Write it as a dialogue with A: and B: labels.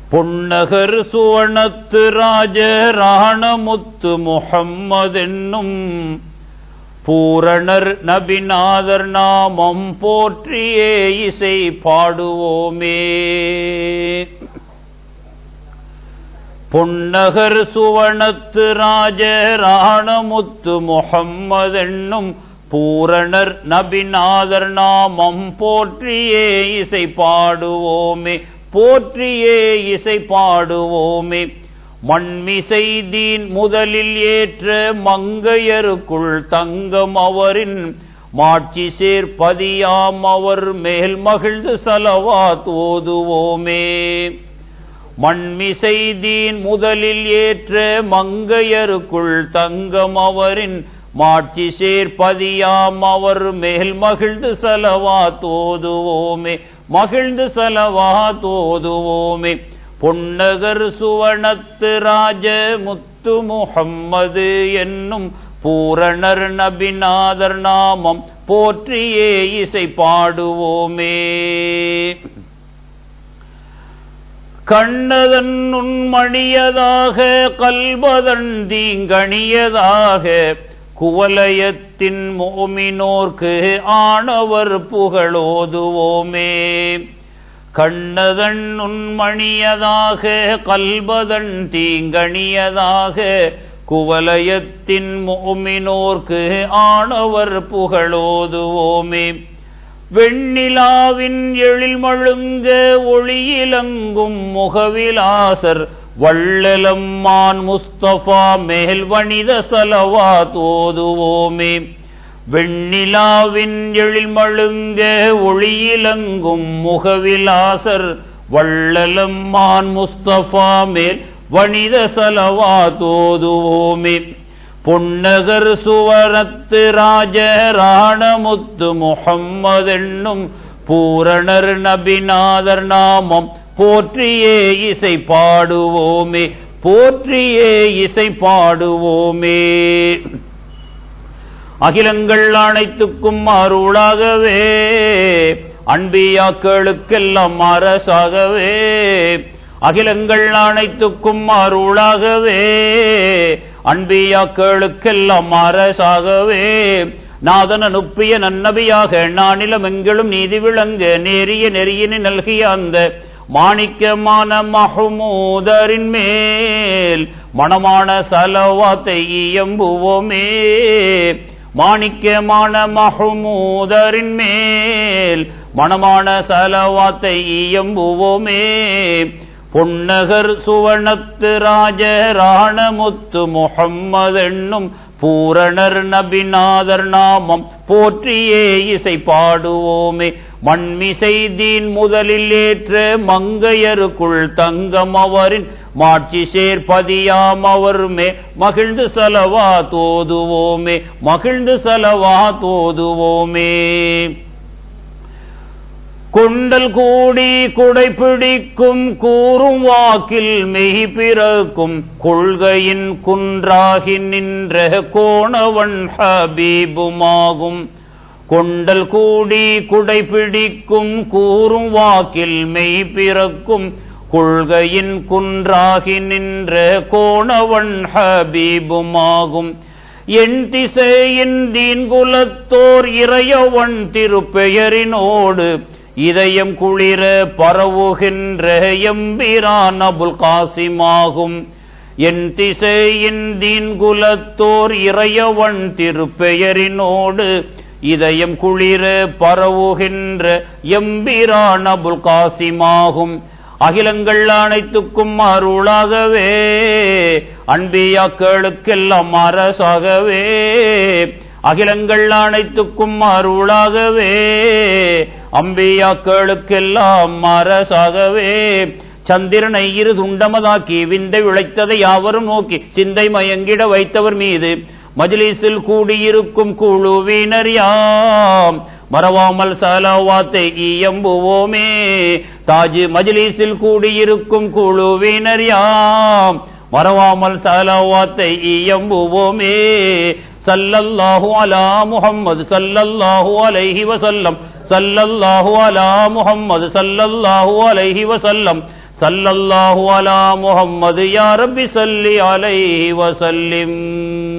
A: பொன்னகர் சுவனத்து ராஜ ராணமுத்து முகம்மதென்னும் பூரணர் நபிநாதர் நாமம் போற்றியே இசை பாடுவோமே பொன்னகர் சுவனத்து ராஜ ராணமுத்து முகம்மதென்னும் பூரணர் நபிநாதர் நாமம் போற்றியே இசை பாடுவோமே போற்றியே இசை பாடுவோமே மண்மிசை தீன் முதலில் ஏற்ற மங்கையருக்குள் தங்கம் அவரின் மாட்சி சேர்ப்பதியாம் அவர் மேல் மகிழ்ந்து சலவா தோதுவோமே மண்மிசை தீன் முதலில் ஏற்ற மங்கையருக்குள் தங்கம் அவரின் மாட்சி சேர்ப்பதியாம் அவர் மேல் மகிழ்ந்து சலவா தோதுவோமே மகிழ்ந்து சலவா தோதுவோமே பொன்னகர் சுவனத்து ராஜ முத்து முகம்மது என்னும் பூரணர் நபிநாதர் நாமம் போற்றியே இசை பாடுவோமே கண்ணதன் உண்மணியதாக கல்வதன் தீங்கணியதாக குவலயத்தின் மோமினோர்க்கு ஆணவர் புகழோதுவோமே கண்ணதன் உண்மணியதாக கல்வதன் தீங்கணியதாக குவலயத்தின் மோமினோர்க்கு ஆணவர் புகழோதுவோமே வெண்ணிலாவின் எழில் மழுங்க ஒளியிலங்கும் முகவிலாசர் வள்ளலம்மான் முஸ்தபா மேல் வணித சலவா தோதுவோமே வெண்ணிலாவின் எழில் மழுங்க ஒளியிலங்கும் முகவிலாசர் வள்ளலம்மான் முஸ்தபா மேல் வணித சலவா தோதுவோமே பொன்னகர் சுவரத்து ராஜ ராணமுத்து முகம்மதென்னும் பூரணர் நபிநாதர் நாமம் போற்றியே இசை பாடுவோமே போற்றியே இசை பாடுவோமே அகிலங்கள் அனைத்துக்கும் அருளாகவே அன்பியாக்களுக்கெல்லாம் அரசாகவே அகிலங்கள் அனைத்துக்கும் அருளாகவே அன்பியாக்களுக்கெல்லாம் அரசாகவே நாதன் அனுப்பிய நன்னபியாக நானிலம் எங்களும் நீதி விளங்க நேரிய நெறியினை நல்கிய அந்த மாணிக்கமான மஹமூதரின் மேல் மணமான சலவாத்தை இயம்புவோமே மாணிக்கமான மஹமூதரின் மேல் மணமான சலவாத்தை இயம்புவோமே பொன்னகர் சுவனத்து ராஜ ராணமுத்து முகம்மதென்னும் பூரணர் நபிநாதர் நாமம் போற்றியே இசை பாடுவோமே மண்மிசை தீன் முதலில் ஏற்ற மங்கையருக்குள் தங்கம் அவரின் மாட்சி சேர்ப்பதியாம் அவர் மே மகிழ்ந்து சலவா தோதுவோமே மகிழ்ந்து சலவா தோதுவோமே கொண்டல் கூடி குடை பிடிக்கும் கூறும் வாக்கில் மெய் பிறக்கும் கொள்கையின் குன்றாகி நின்ற கோணவன் ஹபீபுமாகும் கொண்டல் கூடி குடை பிடிக்கும் கூறும் வாக்கில் மெய் பிறக்கும் கொள்கையின் குன்றாகி நின்ற கோணவன் ஹபீபுமாகும் என் திசையின் தீன் குலத்தோர் இறையவன் திருப்பெயரினோடு இதயம் குளிர பரவுகின்ற எம்பிரான் அபுல் காசிமாகும் என் திசையின் தீன் குலத்தோர் இறையவன் திருப்பெயரினோடு இதயம் குளிர பரவுகின்ற எம்பிரான் அபுல் காசிமாகும் அகிலங்கள் அனைத்துக்கும் அருளாகவே அன்பியாக்களுக்கெல்லாம் அரசாகவே அகிலங்கள் அனைத்துக்கும் அருளாகவே அம்பியாக்களுக்கெல்லாம் அரசாகவே சந்திரனை இரு துண்டமதாக்கி விந்தை விளைத்ததை யாவரும் நோக்கி சிந்தை மயங்கிட வைத்தவர் மீது மஜ்லிஸில் கூடியிருக்கும் குழுவினர் யாம் மறவாமல் சலவாத்தை இயம்புவோமே தாஜ் மஜ்லிஸில் கூடியிருக்கும் குழுவினர் யாம் மறவாமல் சலவாத்தை இயம்புவோமே சல்லல்லாஹு அலா முஹம்மது சல்லல்லாஹு அலைஹி வசல்லம் சல்லல்லாஹு அலா முஹம்மது சல்லல்லாஹு அலைஹி வசல்லம் சல்லல்லாஹு அலா முஹம்மது யா ரப்பி சல்லி அலைஹி வஸல்லிம்